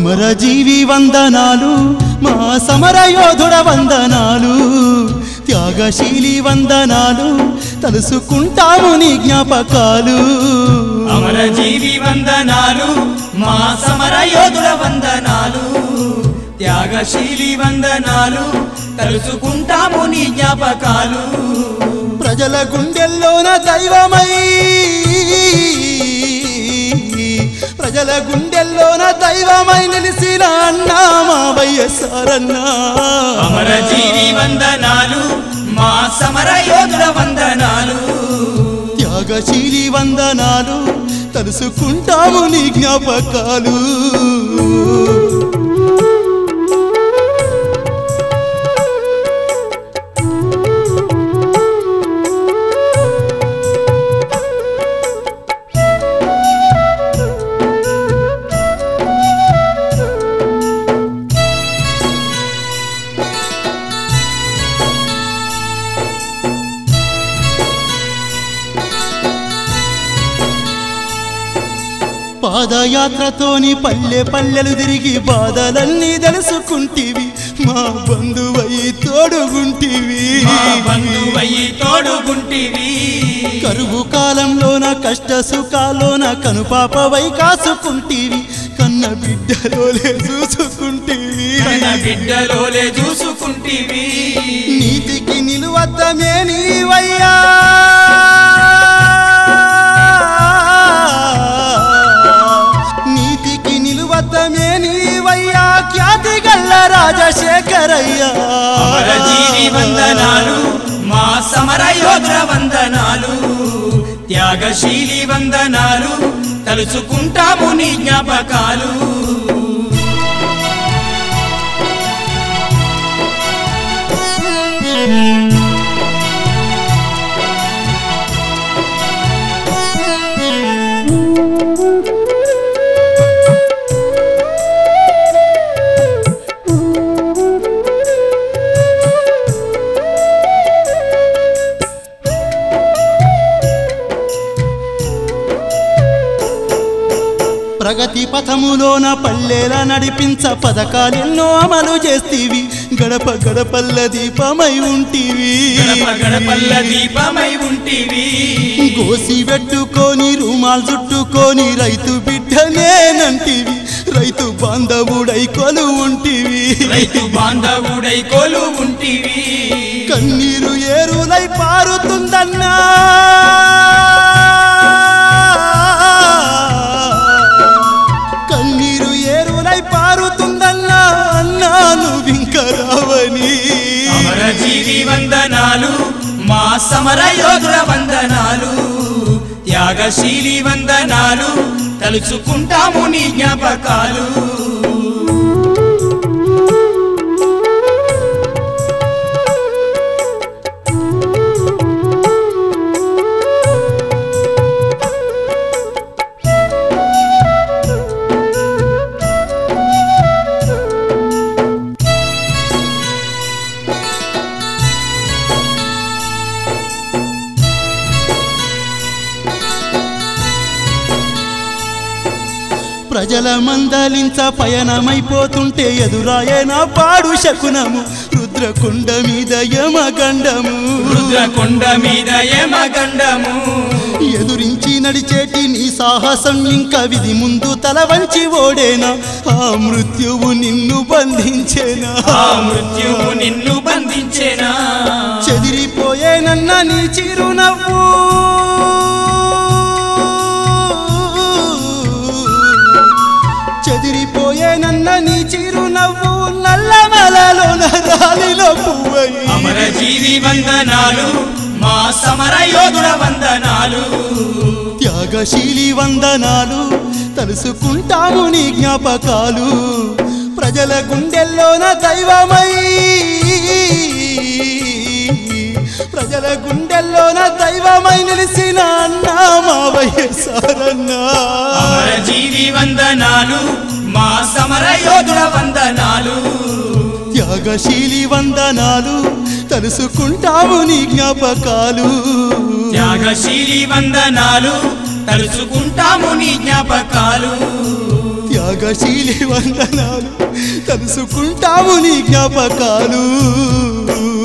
అమరజీవి వందనాలు మా సమరయోధుడ వందనాలు త్యాగశీలి వందనాలు తలుసుకుంటాము నీ జ్ఞాపకాలు అమరజీవి వందనాలు మా సమర యోధుల వందనాలు త్యాగశీలి వందనాలు తలుచుకుంటాము నీ జ్ఞాపకాలు ప్రజల గుండెల్లోన దైవమై ప్రజల గుండెల్లోన దైవమై నిలిసిన అన్నా మా వైఎస్ఆర్ అన్నా అమరజీవి వందనాలు మా సమర యోధుల వందనాలు త్యాగశీలి వందనాలు తలుసుకుంటాము నీ జ్ఞాపకాలు పాదయాత్రతోని పల్లె పల్లెలు తిరిగి బాధలన్నీ తెలుసుకుంటివి మా బంధువై తోడుగుంటివి మా బంధువయ్యి తోడుగుంటివి కరువు కాలంలోన కష్ట సుఖాలోన కనుపాపవై కాసుకుంటివి కన్న బిడ్డలోలే చూసుకుంటివి కన్న బిడ్డలోలే చూసుకుంటివి నీతికి నిలువద్దమే నీవయ్యా నీతికి నిలువద్దమే నీవయ్యా ఖ్యాతి గల్ల రాజశేఖరయ్యా అమరజీవి వందనాలు మా సమర యోధుల వందనాలు త్యాగశీలి వందనాలు తలుచుకుంటాము నీ జ్ఞాపకాలు ప్రగతి పథములోన పల్లెల నడిపించ పథకాలెన్నో అమలు చేస్తీవి గడప గడపల్ల దీపమై ఉంటివి గడప గడపల్ల దీపమై ఉంటివి గోసి పెట్టుకొని రుమాల్ చుట్టుకొని రైతు బిడ్డనేనంటివి రైతు బాంధవుడై కొలు ఉంటివి రైతు బాంధవుడై కోలు ఉంటివి కన్నీరు ఏరులై పారుతుందన్నా కన్నీరు ఏరులై పారుతుందన్నా అన్నా నువ్వింక రావని అమరజీవి వందనాలు మా సమర యోధుల వందనాలు త్యాగశీలి వందనాలు తలుచుకుంటాము నీ జ్ఞాపకాలు ప్రజల మందలించ పయనమైపోతుంటే ఎదురాయే నా పాడు శకునము రుద్రకుండ మీద యమగండము రుద్రకొండ మీద యమగండము ఎదురించి నడిచేటి నీ సాహసం ఇంకా విధి ముందు తల వంచి ఓడేనా ఆ మృత్యువు నిన్ను బంధించేనా ఆ మృత్యువు నిన్ను బంధించేనా చెదిరిపోయేనన్న నీ చిరునవ్వు చెదిరిపోయేనన్న నీ చిరునవ్వు నల్లమలలో నరాలిలో పువ్వై అమరజీవి వందనాలు మా సమర యోధుల వందనాలు త్యాగశీలి వందనాలు తలుసుకుంటాము నీ జ్ఞాపకాలు ప్రజల గుండెల్లోన దైవమై ప్రజల గుండెల్లోన దైవమై నిలిసిన అన్నా మా వైఎస్ఆరన్నా అమరజీవి వందనాలు మా సమర యోధుల వందనాలు త్యాగశీలి వందనాలు తలుసుకుంటాము నీ జ్ఞాపకాలు త్యాగశీలి వందనాలు తలుచుకుంటాము నీ జ్ఞాపకాలు త్యాగశీలి వందనాలు తలుసుకుంటాము నీ జ్ఞాపకాలు